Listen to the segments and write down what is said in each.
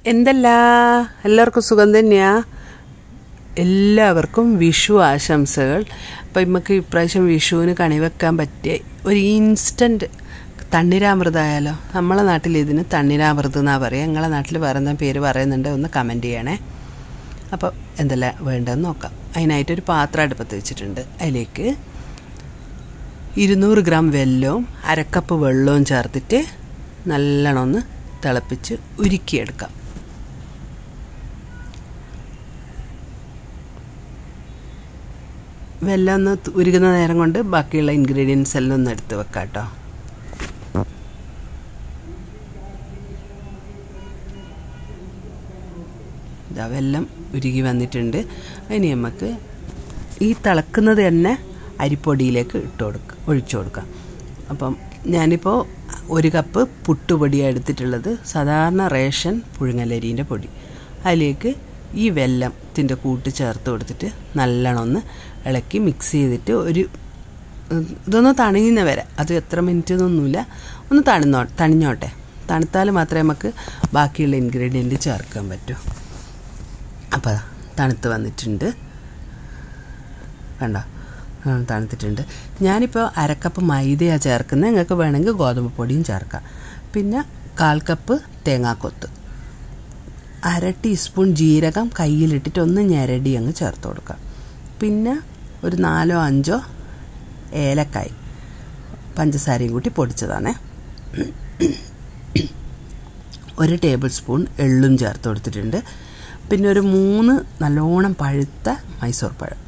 എന്തല്ല എല്ലാവർക്കും സുഖം തന്നെയാ എല്ലാവർക്കും വിഷു ആശംസകൾ അപ്പം നമുക്ക് ഇപ്രാവശ്യം വിഷുവിന് കണിവെക്കാൻ പറ്റിയ ഒരു ഇൻസ്റ്റൻറ്റ് തണ്ണീരാമൃതമായാലോ നമ്മളെ നാട്ടിൽ ഇതിന് തണ്ണീരാമൃതം എന്നാണ് പറയുക നിങ്ങളെ നാട്ടിൽ വേറെ എന്താ പേര് പറയുന്നുണ്ട് ഒന്ന് കമൻറ്റ് ചെയ്യണേ അപ്പോൾ എന്തെല്ലാം വേണ്ടതെന്ന് നോക്കാം അതിനായിട്ടൊരു പാത്രം അടുപ്പത്ത് വെച്ചിട്ടുണ്ട് അതിലേക്ക് ഇരുന്നൂറ് ഗ്രാം വെല്ലവും അരക്കപ്പ് വെള്ളവും ചേർത്തിട്ട് നല്ലോണം ഒന്ന് തിളപ്പിച്ച് ഉരുക്കിയെടുക്കാം വെല്ലം ഒന്ന് ഉരുകുന്ന നേരം കൊണ്ട് ബാക്കിയുള്ള ഇൻഗ്രീഡിയൻസ് എല്ലാം ഒന്ന് എടുത്ത് വെക്കാം കേട്ടോ ഇതാ വെല്ലം ഉരുകി വന്നിട്ടുണ്ട് അതിന് നമുക്ക് ഈ തിളക്കുന്നത് തന്നെ അരിപ്പൊടിയിലേക്ക് ഇട്ട് കൊടുക്കുക ഒഴിച്ചു കൊടുക്കാം അപ്പം ഞാനിപ്പോൾ ഒരു കപ്പ് പുട്ടുപൊടിയാണ് എടുത്തിട്ടുള്ളത് സാധാരണ റേഷൻ പുഴുങ്ങലരീൻ്റെ പൊടി അതിലേക്ക് ഈ വെല്ലത്തിൻ്റെ കൂട്ട് ചേർത്ത് കൊടുത്തിട്ട് നല്ലോണം ഒന്ന് ഇളക്കി മിക്സ് ചെയ്തിട്ട് ഒരു ഇതൊന്ന് തണിയുന്ന വരെ അത് എത്ര മിനിറ്റ് എന്നൊന്നുമില്ല ഒന്ന് തണിന്നോ തണിഞ്ഞോട്ടെ തണുത്താൽ മാത്രമേ നമുക്ക് ബാക്കിയുള്ള ഇൻഗ്രീഡിയൻറ്റ് ചേർക്കാൻ പറ്റൂ അപ്പോൾ തണുത്ത് വന്നിട്ടുണ്ട് കണ്ടോ തണുത്തിട്ടുണ്ട് ഞാനിപ്പോൾ അരക്കപ്പ് മൈദയാണ് ചേർക്കുന്നത് നിങ്ങൾക്ക് വേണമെങ്കിൽ ഗോതമ്പ് പൊടിയും ചേർക്കാം പിന്നെ കാൽ കപ്പ് തേങ്ങാക്കൊത്ത് അര ടീസ്പൂൺ ജീരകം കയ്യിലിട്ടിട്ട് ഒന്ന് ഞെരടി അങ്ങ് ചേർത്ത് കൊടുക്കാം പിന്നെ ഒരു നാലോ അഞ്ചോ ഏലക്കായ് പഞ്ചസാരയും കൂട്ടി പൊടിച്ചതാണേ ഒരു ടേബിൾ സ്പൂൺ എള്ളും ചേർത്ത് കൊടുത്തിട്ടുണ്ട് പിന്നെ ഒരു മൂന്ന് നല്ലോണം പഴുത്ത മൈസൂർ പഴം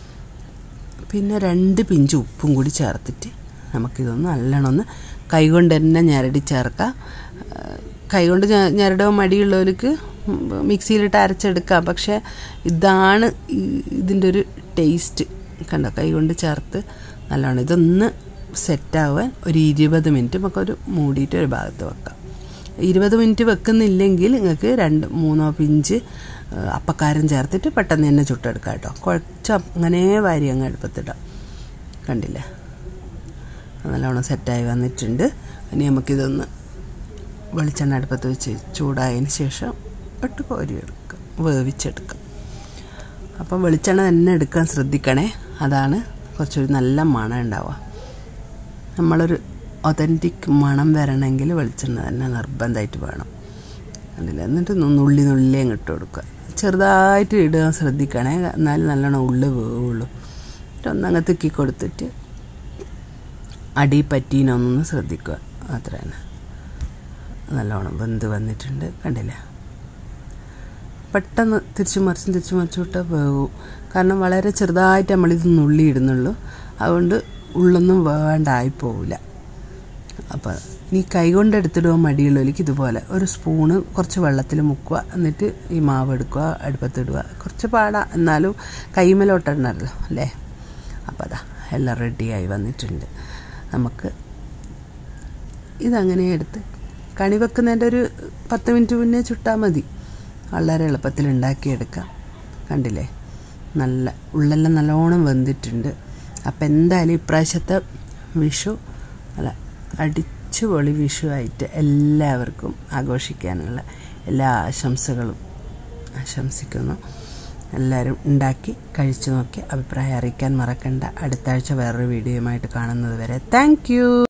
പിന്നെ രണ്ട് പിഞ്ച് ഉപ്പും കൂടി ചേർത്തിട്ട് നമുക്കിതൊന്ന് നല്ലോണം ഒന്ന് കൈകൊണ്ട് തന്നെ ഞരടി ചേർക്കാം കൈകൊണ്ട് ഞരടോ മടിയുള്ളവർക്ക് മിക്സിയിലിട്ട് അരച്ചെടുക്കാം പക്ഷേ ഇതാണ് ഇതിൻ്റെ ഒരു ടേസ്റ്റ് കണ്ടോ കൈകൊണ്ട് ചേർത്ത് നല്ലോണം ഇതൊന്ന് സെറ്റാവാൻ ഒരു ഇരുപത് മിനിറ്റ് നമുക്കൊരു മൂടിയിട്ട് ഒരു ഭാഗത്ത് വെക്കാം ഇരുപത് മിനിറ്റ് വെക്കുന്നില്ലെങ്കിൽ നിങ്ങൾക്ക് രണ്ട് മൂന്നോ പിഞ്ച് അപ്പക്കാരം ചേർത്തിട്ട് പെട്ടെന്ന് തന്നെ ചുട്ടെടുക്കാം കേട്ടോ കുഴച്ച അങ്ങനെ വാരി അങ്ങ് അടുപ്പത്തിടാം കണ്ടില്ലേ നല്ലോണം സെറ്റായി വന്നിട്ടുണ്ട് ഇനി നമുക്കിതൊന്ന് വെളിച്ചെണ്ണ അടുപ്പത്ത് വെച്ച് ചൂടായതിന് ശേഷം ഇട്ട് കോരിയെടുക്കാം വേവിച്ചെടുക്കാം അപ്പം വെളിച്ചെണ്ണ തന്നെ എടുക്കാൻ ശ്രദ്ധിക്കണേ അതാണ് കുറച്ചൊരു നല്ല മണം ഉണ്ടാവുക നമ്മളൊരു ഒതൻറ്റിക് മണം വരണമെങ്കിൽ വെളിച്ചെണ്ണ തന്നെ നിർബന്ധമായിട്ട് വേണം അതിൽ എന്നിട്ട് നുള്ളി നുള്ളി അങ്ങ് ഇട്ട് കൊടുക്കുക ചെറുതായിട്ട് ഇടുക ശ്രദ്ധിക്കണേ എന്നാലും നല്ലോണം ഉള്ളു വേവുള്ളൂ എന്നിട്ട് ഒന്നങ്ങ് തിക്കി കൊടുത്തിട്ട് അടി പറ്റീനൊന്നൊന്ന് ശ്രദ്ധിക്കുക അത്ര തന്നെ നല്ലോണം വെന്ത് വന്നിട്ടുണ്ട് കണ്ടില്ലേ പെട്ടെന്ന് തിരിച്ചു മറിച്ചും തിരിച്ചു മറിച്ചും വിട്ടാൽ വേവും കാരണം വളരെ ചെറുതായിട്ട് നമ്മളിത് നുള്ളി ഇടുന്നുള്ളൂ അതുകൊണ്ട് ഉള്ളൊന്നും വേണ്ടായി പോവില്ല അപ്പോൾ നീ കൈ കൊണ്ട് എടുത്തിടുക മടിയുള്ളവർക്ക് ഇതുപോലെ ഒരു സ്പൂണ് കുറച്ച് വെള്ളത്തിൽ മുക്കുക എന്നിട്ട് ഈ മാവ് എടുക്കുക അടുപ്പത്തിടുക കുറച്ച് പാടാ എന്നാലും കൈമലോട്ടണല്ലോ അല്ലേ അപ്പോൾ അതാ എല്ലാം റെഡിയായി വന്നിട്ടുണ്ട് നമുക്ക് ഇതങ്ങനെ എടുത്ത് കണി വെക്കുന്നതിൻ്റെ ഒരു പത്ത് മിനിറ്റ് മുന്നേ ചുട്ടാൽ മതി വളരെ എളുപ്പത്തിൽ ഉണ്ടാക്കിയെടുക്കാം കണ്ടില്ലേ നല്ല ഉള്ളെല്ലാം നല്ലോണം വെന്തിട്ടുണ്ട് അപ്പം എന്തായാലും ഇപ്രാവശ്യത്തെ വിഷു അല്ല അടിച്ചു പൊളി വിഷു ആയിട്ട് എല്ലാവർക്കും ആഘോഷിക്കാനുള്ള എല്ലാ ആശംസകളും ആശംസിക്കുന്നു എല്ലാവരും ഉണ്ടാക്കി കഴിച്ചു നോക്കി അഭിപ്രായം അറിയിക്കാൻ മറക്കണ്ട അടുത്ത ആഴ്ച വേറൊരു വീഡിയോയുമായിട്ട് കാണുന്നത് വരെ താങ്ക്